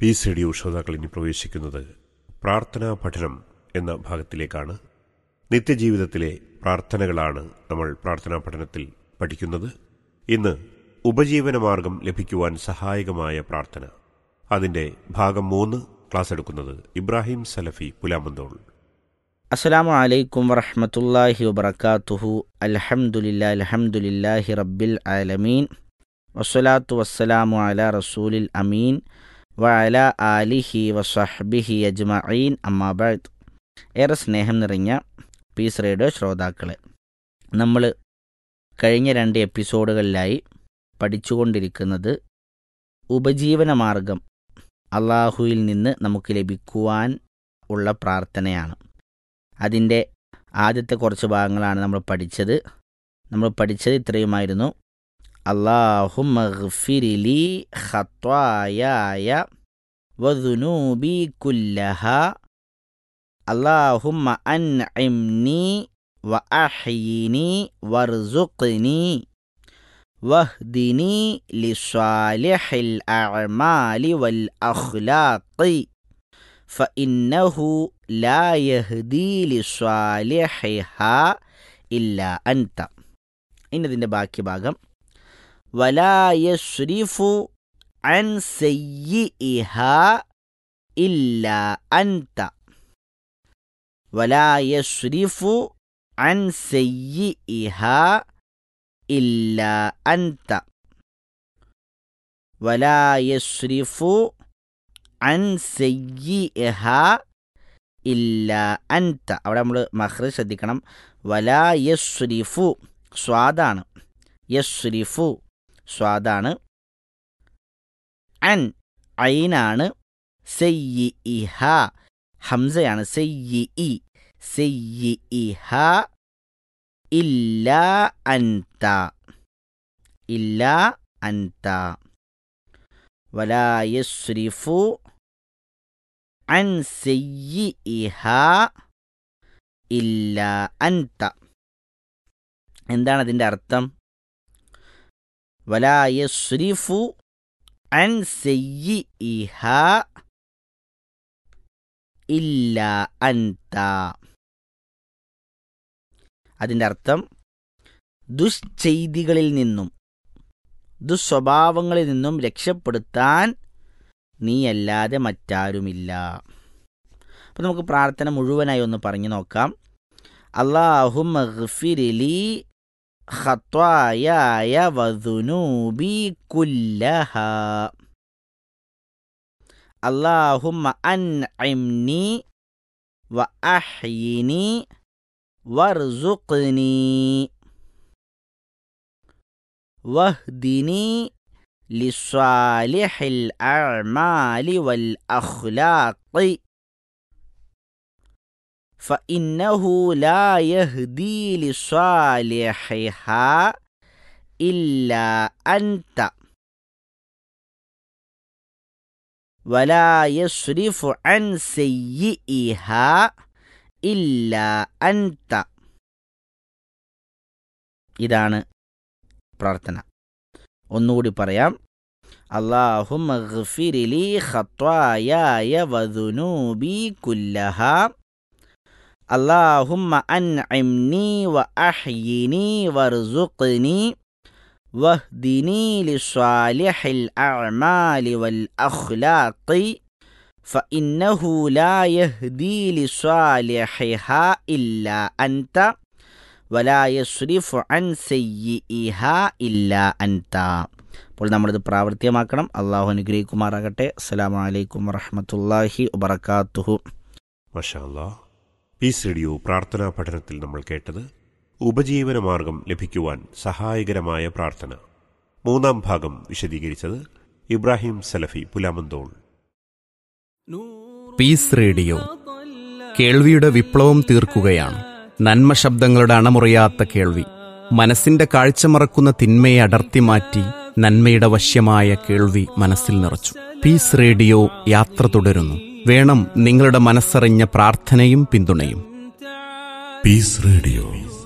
Piece radio ശ്രോതാക്കൾ ഇനി പ്രവേശിക്കുന്നത് പ്രാർത്ഥനാ പഠനം എന്ന ഭാഗത്തിലേക്കാണ് നിത്യജീവിതത്തിലെ പ്രാർത്ഥനകളാണ് നമ്മൾ പ്രാർത്ഥനാ പഠനത്തിൽ പഠിക്കുന്നത് ഇന്ന് ഉപജീവനമാർഗം ലഭിക്കുവാൻ സഹായകമായ പ്രാർത്ഥന അതിന്റെ ഭാഗം മൂന്ന് ക്ലാസ് എടുക്കുന്നത് ഇബ്രാഹിം സലഫി പുലാമന്തോൾ അസ്സലാമു അലൈക്കും വറഹ്മത്തുള്ളാഹി വബറകാതുഹു അൽഹംദുലില്ലാ അൽഹംദുലില്ലാഹി റബ്ബിൽ ആലമീൻ വസ്സലാത്തു വസ്സലാമു അലാ റസൂലിൽ അമീൻ വഅല ആലിഹി വസഹ്ബിഹി അജ്മഈൻ അമ്മാ ബഅദ് ഏറെ സ്നേഹം നിറഞ്ഞ പീസ് റേഡിയോ ശ്രോതാക്കളെ നമ്മൾ കഴിഞ്ഞ രണ്ട് എപ്പിസോഡുകളിലായി പഠിച്ചുകൊണ്ടിരിക്കുന്നത് ഉപജീവന മാർഗം അള്ളാഹുവിൽ നിന്ന് നമുക്ക് ലഭിക്കുവാൻ ഉള്ള പ്രാർത്ഥനയാണ് അതിൻ്റെ ആദ്യത്തെ കുറച്ച് ഭാഗങ്ങളാണ് നമ്മൾ പഠിച്ചത് നമ്മൾ പഠിച്ചത് ഇത്രയുമായിരുന്നു അള്ളാഹുമഗ്ഫിരിലി ഖത്വായായ വദുനൂബി കുല്ലഹ അള്ളാഹുമ്മ അൻഇംനി വഅഹ്യിനി വർസുഖ്നി വഹ്ദിനി ലിസ്വാലിഹിൽ അഅമാലി വൽ അഖ്ലാഖി فإنه لا يهدي لصالحها إلا أنت ഇന്നതിൻ്റെ ബാക്കി ഭാഗം ولا يصرف عن سيئها إلا أنت ولا يصرف عن سيئها إلا أنت ولا يصرف അൻ സയ്യിഹ ഇല്ല അൻത അവിടെ നമ്മൾ മഹ്റ ശ്രദ്ധിക്കണം വലാ യസ്രിഫു സ്വാദാണ് യസ്രിഫു സ്വാദാണ് അൻ ഐനാണ് സയ്യിഹ ഹംസയാണ് സയ്യി സയ്യിഹ ഇല്ല അൻത ഇല്ല അൻത വലാ യസ്രിഫു അൻ സയ്യിഹ ഇല്ല അൻത എന്താണ് അതിൻ്റെ അർത്ഥം വലാ യസ്രിഫു അൻ സയ്യിഹ ഇല്ല അൻത അതിൻ്റെ അർത്ഥം ദുശ്ചെയ്തികളിൽ നിന്നും ദുസ്വഭാവങ്ങളിൽ നിന്നും രക്ഷപ്പെടുത്താൻ നീയല്ലാതെ മറ്റാരുമില്ല അപ്പം നമുക്ക് പ്രാർത്ഥന മുഴുവനായി ഒന്ന് പറഞ്ഞു നോക്കാം അള്ളാഹുമഗ്ഫിരിലി ഖത്വായായ വദുനൂബി കുല്ലഹ അള്ളാഹുമ്മ അൻഇംനി വഅഹ്യിനി വർസുഖ്നി واهدني لصالح الأعمال والأخلاق فإنه لا يهدي لصالحها إلا أنت ولا يصرف عن سيئها إلا أنت ഇതാണ് പ്രാർത്ഥന ഒന്നുകൂടി പറയാം അള്ളാഹുമഗ്ഫിരിലി ഖത്വായായ വദുനൂബി കുല്ലഹ അള്ളാഹുമ്മ അൻഇംനി വഅഹ്യിനി വർസുഖ്നി വഹ്ദിനി ലിസ്വാലിഹിൽ അഅമാലി വൽ അഖ്ലാഖി فإنه لا يهدي لصالحها إلا أنت വലാ യസ്രിഫു അൻ സയ്യിഇഹ ഇല്ല അൻത അപ്പോൾ നമ്മളിത് പ്രാവർത്തികമാക്കണം അള്ളാഹു അനുഗ്രഹിക്കുമാറാകട്ടെ അസ്സലാമു അലൈക്കും വറഹ്മത്തുള്ളാഹി വബറകാതുഹു മഷാല്ലാ പീസ് റേഡിയോ പ്രാർത്ഥനാ പഠനത്തിൽ നമ്മൾ കേട്ടത് ഉപജീവന മാർഗം ലഭിക്കുവാൻ സഹായകരമായ പ്രാർത്ഥന മൂന്നാം ഭാഗം വിശദീകരിച്ചത് ഇബ്രാഹിം സലഫി പുലാമന്തോൾ പീസ് റേഡിയോ കേൾവിയുടെ വിപ്ലവം തീർക്കുകയാണ് നന്മ ശബ്ദങ്ങളുടെ അണമുറിയാത്ത കേൾവി മനസ്സിന്റെ കാഴ്ച മറക്കുന്ന തിന്മയെ അടർത്തി മാറ്റി നന്മയുടെ വശ്യമായ കേൾവി മനസ്സിൽ നിറച്ചു പീസ് റേഡിയോ യാത്ര തുടരുന്നു വേണം നിങ്ങളുടെ മനസ്സറിഞ്ഞ പ്രാർത്ഥനയും പിന്തുണയും Peace Radio.